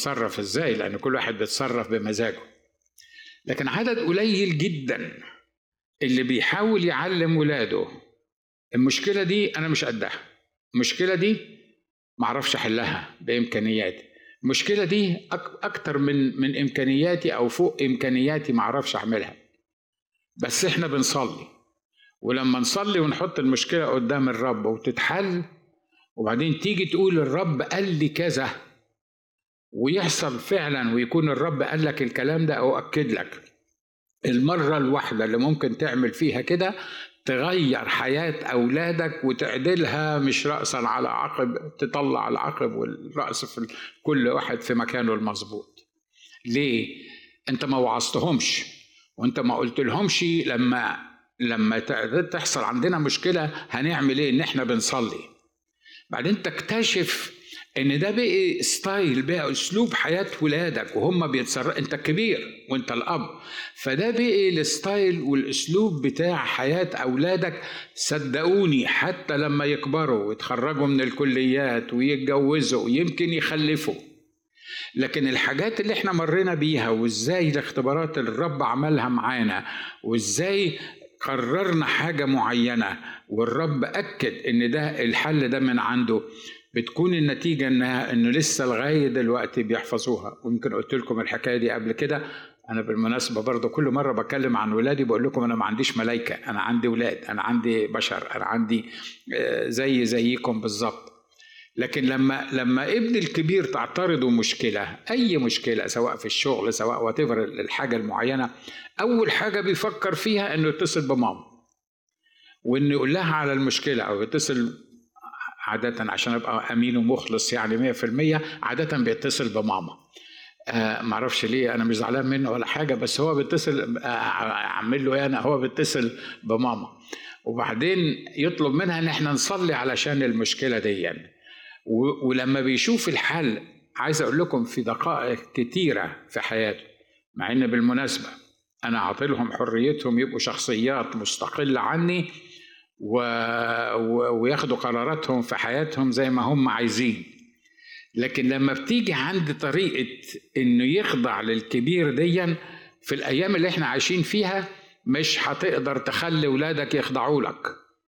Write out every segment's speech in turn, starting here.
بتصرف ازاي لان كل واحد بيتصرف بمزاجه لكن عدد قليل جدا اللي بيحاول يعلم ولاده المشكله دي انا مش قدها المشكله دي معرفش احلها بامكانياتي المشكله دي أك- اكتر من من امكانياتي او فوق امكانياتي معرفش اعملها بس احنا بنصلي ولما نصلي ونحط المشكله قدام الرب وتتحل وبعدين تيجي تقول الرب قال لي كذا ويحصل فعلا ويكون الرب قال لك الكلام ده او اكد لك المره الواحده اللي ممكن تعمل فيها كده تغير حياه اولادك وتعدلها مش راسا على عقب تطلع العقب والراس في كل واحد في مكانه المظبوط ليه انت ما وعظتهمش وانت ما قلت لهمش لما لما تحصل عندنا مشكله هنعمل ايه ان احنا بنصلي بعدين تكتشف ان ده بقي ستايل بقى اسلوب حياه ولادك وهم بيتصرفوا انت الكبير وانت الاب فده بقي الستايل والاسلوب بتاع حياه اولادك صدقوني حتى لما يكبروا ويتخرجوا من الكليات ويتجوزوا ويمكن يخلفوا لكن الحاجات اللي احنا مرينا بيها وازاي الاختبارات اللي الرب عملها معانا وازاي قررنا حاجة معينة والرب أكد إن ده الحل ده من عنده بتكون النتيجة إنها إنه لسه لغاية دلوقتي بيحفظوها ويمكن قلت لكم الحكاية دي قبل كده أنا بالمناسبة برضه كل مرة بتكلم عن ولادي بقول لكم أنا ما عنديش ملايكة أنا عندي ولاد أنا عندي بشر أنا عندي زي زيكم بالظبط لكن لما لما ابن الكبير تعترضه مشكله اي مشكله سواء في الشغل سواء وات الحاجه المعينه اول حاجه بيفكر فيها انه يتصل بماما وانه يقول لها على المشكله او يتصل عادة عشان ابقى امين ومخلص يعني 100% عادة بيتصل بماما آه معرفش ليه انا مش زعلان منه ولا حاجه بس هو بيتصل آه اعمل له انا هو بيتصل بماما وبعدين يطلب منها ان احنا نصلي علشان المشكله دي يعني. ولما بيشوف الحل عايز اقول لكم في دقائق كتيره في حياته مع ان بالمناسبه انا عاطلهم حريتهم يبقوا شخصيات مستقله عني و... و... وياخدوا قراراتهم في حياتهم زي ما هم عايزين لكن لما بتيجي عند طريقه انه يخضع للكبير ديا في الايام اللي احنا عايشين فيها مش هتقدر تخلي ولادك يخضعوا لك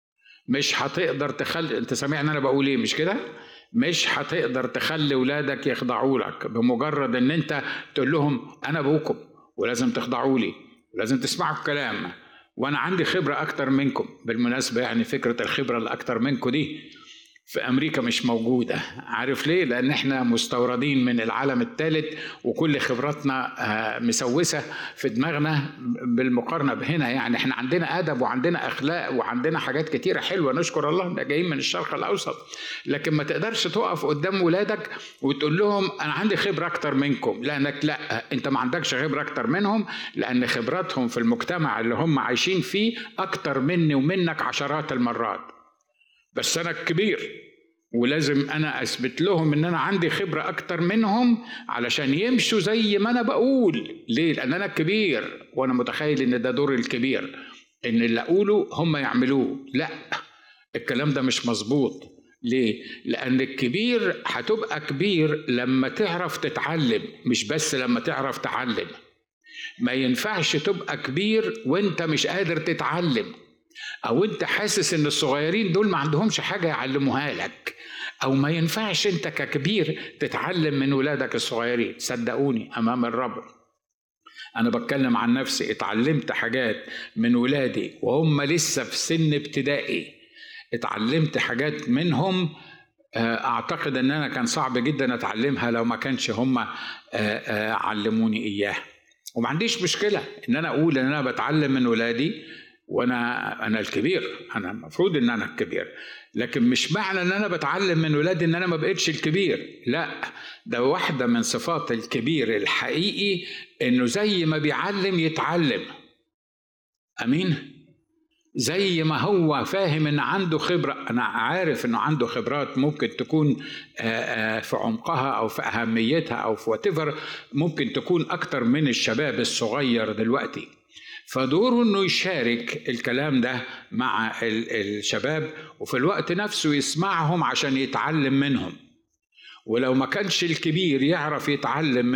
مش هتقدر تخلي انت سامعني انا بقول ايه مش كده مش هتقدر تخلي ولادك يخضعوا لك بمجرد ان انت تقول لهم انا ابوكم ولازم تخضعوا لي ولازم تسمعوا الكلام وانا عندي خبره اكتر منكم بالمناسبه يعني فكره الخبره اللي اكتر منكم دي في امريكا مش موجوده عارف ليه لان احنا مستوردين من العالم الثالث وكل خبراتنا مسوسه في دماغنا بالمقارنه بهنا يعني احنا عندنا ادب وعندنا اخلاق وعندنا حاجات كتيره حلوه نشكر الله ده جايين من الشرق الاوسط لكن ما تقدرش تقف قدام ولادك وتقول لهم انا عندي خبره اكتر منكم لانك لا انت ما عندكش خبره اكتر منهم لان خبراتهم في المجتمع اللي هم عايشين فيه اكتر مني ومنك عشرات المرات بس انا الكبير ولازم انا اثبت لهم ان انا عندي خبره اكتر منهم علشان يمشوا زي ما انا بقول ليه لان انا الكبير وانا متخيل ان ده دور الكبير ان اللي اقوله هم يعملوه لا الكلام ده مش مظبوط ليه لان الكبير هتبقى كبير لما تعرف تتعلم مش بس لما تعرف تعلم ما ينفعش تبقى كبير وانت مش قادر تتعلم او انت حاسس ان الصغيرين دول ما عندهمش حاجه يعلموها لك او ما ينفعش انت ككبير تتعلم من ولادك الصغيرين صدقوني امام الرب انا بتكلم عن نفسي اتعلمت حاجات من ولادي وهم لسه في سن ابتدائي اتعلمت حاجات منهم اعتقد ان انا كان صعب جدا اتعلمها لو ما كانش هم علموني اياها وما عنديش مشكله ان انا اقول ان انا بتعلم من ولادي وانا انا الكبير انا المفروض ان انا الكبير لكن مش معنى ان انا بتعلم من ولادي ان انا ما بقتش الكبير لا ده واحده من صفات الكبير الحقيقي انه زي ما بيعلم يتعلم امين زي ما هو فاهم ان عنده خبره انا عارف انه عنده خبرات ممكن تكون في عمقها او في اهميتها او في واتيفر ممكن تكون اكتر من الشباب الصغير دلوقتي فدوره انه يشارك الكلام ده مع الشباب وفي الوقت نفسه يسمعهم عشان يتعلم منهم ولو ما كانش الكبير يعرف يتعلم